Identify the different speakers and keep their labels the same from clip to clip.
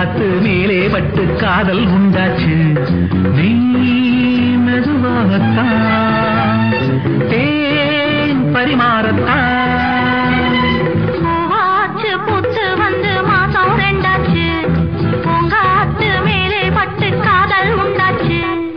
Speaker 1: பூங்காத்து மேலே பட்டு காதல் உண்டாச்சு நீ மெதுவாகத்தான் தேன் பரிமாறத்தான்
Speaker 2: பூவாச்சு பூத்து வந்து மாசம் ரெண்டாச்சு பூங்காத்து மேலே பட்டு காதல் உண்டாச்சு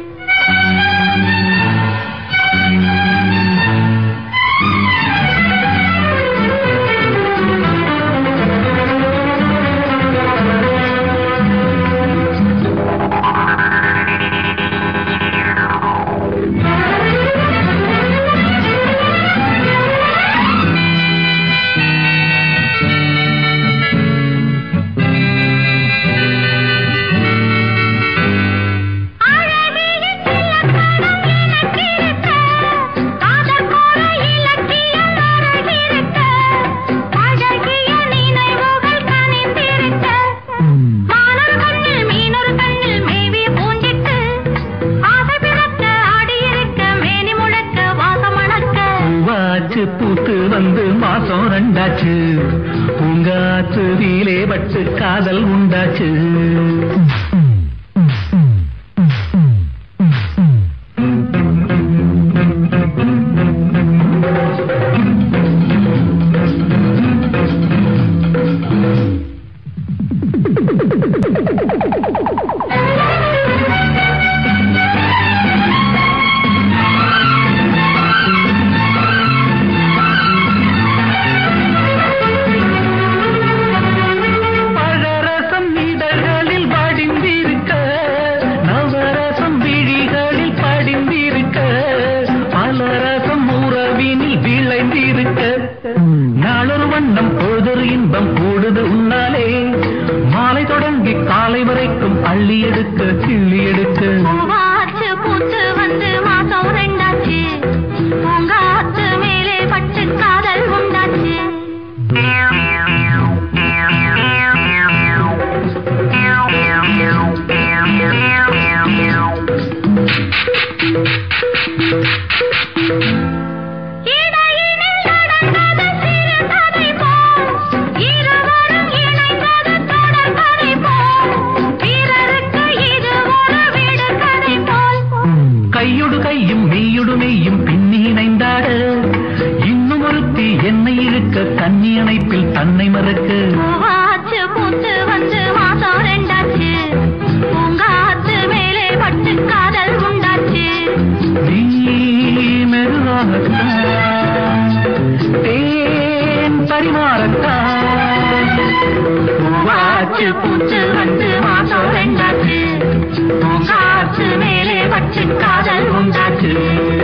Speaker 2: அழகிய சிலக்கணம் எனக்கிருக்க, காதல் போல இலக்கியம் அழகிருக்க, அழகிய நினைவுகள் கனிந்திருக்க, மானொரு கண்ணில் மீனொரு கண்ணில் மேவி பூஞ்சிட்டு, ஆசை பிறக்க ஆடியிருக்க, மேனி முழக்க வாசம் மணக்க.
Speaker 1: பூவாச்சு பூத்து வந்து மாசம் ரெண்டாச்சு பூங்காத்து வீலே பட்டு காதல் உண்டாச்சு பழரசம் இதழ்களில் வடிந்திருக்க நவரசம் விழிகளில் படிந்திருக்க பலரசம் உறவினில் விளைந்திருக்க நாளொரு வண்ணம் பொழுதொரு இன்பம் கூடுது உன்னாலே மாலை தொடங்கி காலை வரைக்கும் அள்ளி எடுக்க கிள்ளி எடுக்க
Speaker 2: பூவாச்சு பூத்து வந்து மாசம் ரெண்டாச்சு பூங்காத்து மேலே பட்டு காதல் உண்டாச்சு இடையினில் நடந்தது சிறு கதை போல் இருவரும் இணைந்தது தொடர் கதை போல் பிறருக்கு இது ஒரு விடுகதை போல்
Speaker 1: கையொடு கையும் மெய்யொடு மெய்யும் பின்னி இணைந்தாட இன்னும் ஒருத்தி என்னை இழுக்க கண்ணி அணைப்பில் தன்னை மறக்க
Speaker 2: பூவாச்சு பூத்து வந்து மாசம் ரெண்டாச்சு பூங்காத்து மேலே பட்டு காதல் உண்டாச்சு
Speaker 1: நீ மெதுவாகத்தான் தேன் பரிமாறத்தான்
Speaker 2: பூவாச்சு பூத்து வந்து மாசம் ரெண்டாச்சு பூங்காத்து மேலே பட்டு காதல் உண்டாச்சு